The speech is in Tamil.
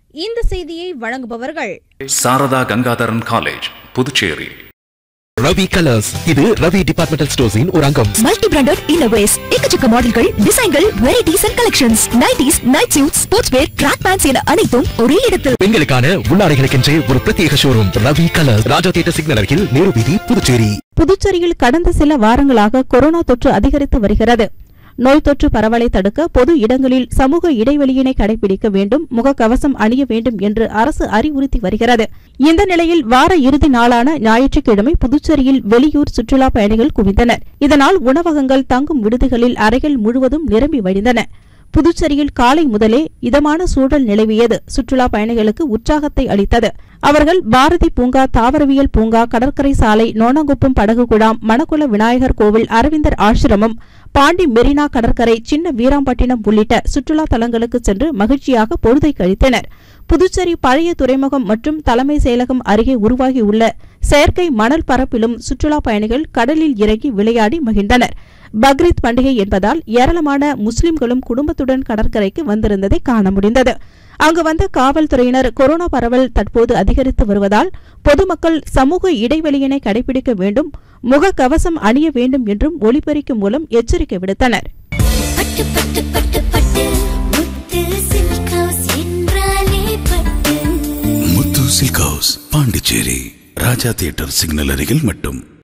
இந்த செய்தியை வழங்குபவர்கள் சாரதா கங்காதரன் காலேஜ் புதுச்சேரி ரவி கலர்ஸ் இது ரவி டிபார்ட்மெண்டல் ஸ்டோர்ஸின் ஒரு அங்கம் மல்டி பிராண்டட் இன்னோவேஸ் எக்கச்சக்க மாடல்கள் டிசைன்கள் varieties and collections nighties night suit sports wear track pants என அனைத்தும் ஒரே இடத்தில் பெண்களுக்கான உள்ளாடைகளுக்கென்றே ஒரு பிரத்யேக showroom Ravi colours Raja theatre signal அருகில் நேரு வீதி புதுச்சேரி புதுச்சேரியில் கடந்த சில வாரங்களாக கொரோனா தொற்று அதிகரித்து வருகிறது நோய் தொற்று பரவலை தடுக்க பொது இடங்களில் சமூக இடைவெளியினை கடைபிடிக்க வேண்டும் முகக்கவசம் அணிய வேண்டும் என்று அரசு அறிவுறுத்தி வருகிறது இந்த நிலையில் வார இறுதி நாளான ஞாயிற்றுக்கிழமை புதுச்சேரியில் வெளியூர் சுற்றுலா பயணிகள் குவிந்தனர் இதனால் உணவகங்கள் தங்கும் விடுதிகளில் அறைகள் முழுவதும் நிரம்பி வழிந்தன புதுச்சேரியில் காலை முதலே இதமான சூழல் நிலவியது சுற்றுலா பயணிகளுக்கு உற்சாகத்தை அளித்தது அவர்கள் பாரதி பூங்கா தாவரவியல் பூங்கா கடற்கரை சாலை நோனாங்குப்பம் படகு குழாம் மணக்குள விநாயகர் கோவில் அரவிந்தர் ஆசிரமம் பாண்டி மெரினா கடற்கரை சின்ன வீராம்பட்டினம் உள்ளிட்ட சுற்றுலா தலங்களுக்கு சென்று மகிழ்ச்சியாக பொழுதை கழித்தனர் புதுச்சேரி பழைய துறைமுகம் மற்றும் தலைமை செயலகம் அருகே உருவாகியுள்ள செயற்கை மணல் பரப்பிலும் சுற்றுலா பயணிகள் கடலில் இறங்கி விளையாடி மகிழ்ந்தனர் பக்ரீத் பண்டிகை என்பதால் ஏராளமான முஸ்லிம்களும் குடும்பத்துடன் கடற்கரைக்கு வந்திருந்ததை காண முடிந்தது அங்கு வந்த காவல்துறையினர் கொரோனா பரவல் தற்போது அதிகரித்து வருவதால் பொதுமக்கள் சமூக இடைவெளியினை கடைபிடிக்க வேண்டும் முகக்கவசம் அணிய வேண்டும் என்றும் ஒலிபெருக்கி மூலம் எச்சரிக்கை விடுத்தனர் பட்டு பட்டு பட்டு பட்டு முத்து சில்க் ஹவுஸ் என்றாலே Pattu Muthu silk house Pondicherry Raja theatre signal அருகில் மட்டும்